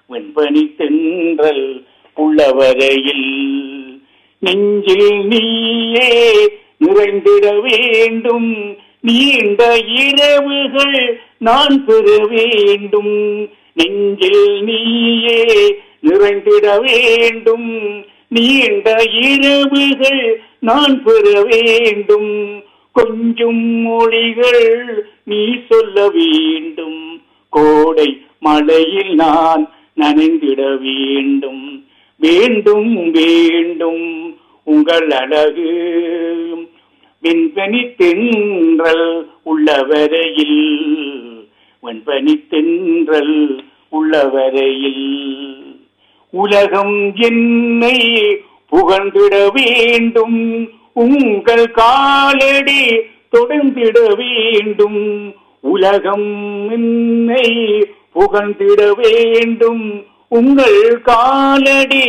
வெண்பனி தென்றல் உள்ளவரையில் நெஞ்சில் நீயே நிறைந்திட வேண்டும் நீண்ட இரவுகள் நான் பெற வேண்டும் நெஞ்சில் நீயே நிறைந்திட வேண்டும் நீண்ட இரவுகள் நான் பெற வேண்டும் கொஞ்சம் மொழிகள் நீ சொல்ல வேண்டும் கோடை மழையில் நான் நனைந்திட வேண்டும் வேண்டும் வேண்டும் உங்கள் அழகு வெண்பனி தென்றல் உள்ளவரையில் வெண்பனி தென்றல் உள்ளவரையில் உலகம் என்னை புகழ்ந்திட வேண்டும் உங்கள் காலடி தொடர்ந்திட வேண்டும் உலகம் என்னை புகழ்ந்திட வேண்டும் உங்கள் காலடி